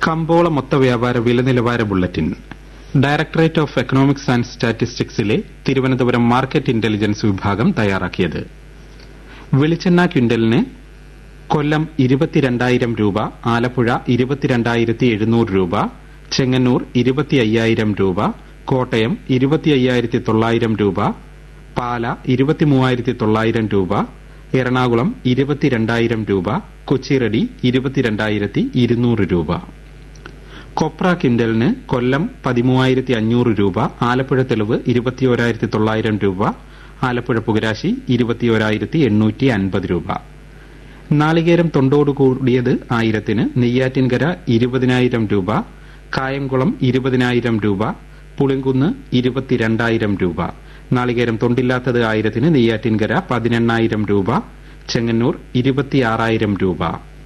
കമ്പോള മൊത്ത വ്യാപാര വില നിലവാര bulletin directorate of economics and സ്റ്റാറ്റിസ്റ്റിക്സിലെ തിരുവനന്തപുരം മാർക്കറ്റ് ഇന്റലിജൻസ് വിഭാഗം തയ്യാറാക്കിയത് വെളിച്ചെണ്ണ ക്വിന്റലിന് കൊല്ലം ഇരുപത്തിരണ്ടായിരം രൂപ ആലപ്പുഴ ഇരുപത്തിരണ്ടായിരത്തി എഴുന്നൂറ് രൂപ ചെങ്ങന്നൂർ ഇരുപത്തി അയ്യായിരം രൂപ കോട്ടയം ഇരുപത്തി അയ്യായിരത്തി തൊള്ളായിരം രൂപ പാല ഇരുപത്തിമൂവായിരത്തി തൊള്ളായിരം രൂപ എറണാകുളം ഇരുപത്തിരണ്ടായിരം രൂപ കൊച്ചിറടി ഇരുപത്തിരണ്ടായിരത്തി ഇരുന്നൂറ് രൂപ കൊപ്ര കിൻഡലിന് കൊല്ലം പതിമൂവായിരത്തി അഞ്ഞൂറ് രൂപ ആലപ്പുഴ തെളിവ് ഇരുപത്തിയോരായിരത്തി തൊള്ളായിരം രൂപ ആലപ്പുഴ പുകരാശി ഇരുപത്തിയോരായിരത്തി എണ്ണൂറ്റി അൻപത് രൂപ നാളികേരം തൊണ്ടോട് കൂടിയത് ആയിരത്തിന് നെയ്യാറ്റിൻകര ഇരുപതിനായിരം രൂപ കായംകുളം ഇരുപതിനായിരം രൂപ പുളിങ്കുന്ന് ഇരുപത്തിരണ്ടായിരം രൂപ നാളികേരം തൊണ്ടില്ലാത്തത് ആയിരത്തിന് നെയ്യാറ്റിൻകര പതിനെണ്ണായിരം രൂപ ചെങ്ങന്നൂർ ഇരുപത്തിയാറായിരം രൂപ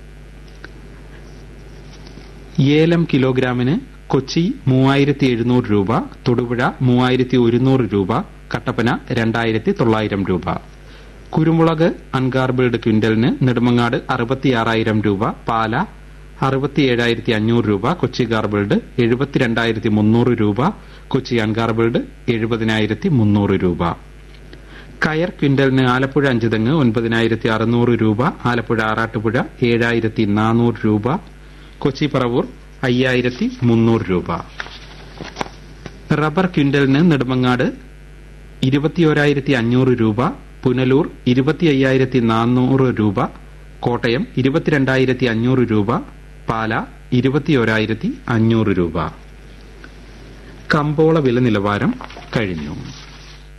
ഏലം കിലോഗ്രാമിന് കൊച്ചി മൂവായിരത്തി എഴുന്നൂറ് രൂപ തൊടുപുഴ മൂവായിരത്തി ഒരുന്നൂറ് രൂപ കട്ടപ്പന രണ്ടായിരത്തി തൊള്ളായിരം രൂപ കുരുമുളക് അൺഗാർബിൾഡ് ക്വിന്റലിന് നെടുമങ്ങാട് അറുപത്തിയാറായിരം രൂപ പാല അറുപത്തിയേഴായിരത്തി അഞ്ഞൂറ് രൂപ കൊച്ചി ഗാർബിൾഡ് എഴുപത്തിരണ്ടായിരത്തി മുന്നൂറ് രൂപ കൊച്ചി അൺഗാർബിൾഡ് എഴുപതിനായിരത്തി മുന്നൂറ് രൂപ കയർ ക്വിന്റലിന് ആലപ്പുഴ അഞ്ചുതെങ്ങ് ഒൻപതിനായിരത്തി അറുന്നൂറ് രൂപ ആലപ്പുഴ ആറാട്ടുപുഴ ഏഴായിരത്തി നാനൂറ് രൂപ കൊച്ചി പറവൂർ അയ്യായിരത്തി മുന്നൂറ് രൂപ റബ്ബർ ക്വിന്റലിന് നെടുമങ്ങാട് ഇരുപത്തിയോരായിരത്തി അഞ്ഞൂറ് രൂപ പുനലൂർ ഇരുപത്തി അയ്യായിരത്തി നാനൂറ് രൂപ കോട്ടയം ഇരുപത്തിരണ്ടായിരത്തി അഞ്ഞൂറ് രൂപ പാല ഇരുപത്തിയോരായിരത്തി അഞ്ഞൂറ് രൂപ കമ്പോള വില നിലവാരം കഴിഞ്ഞു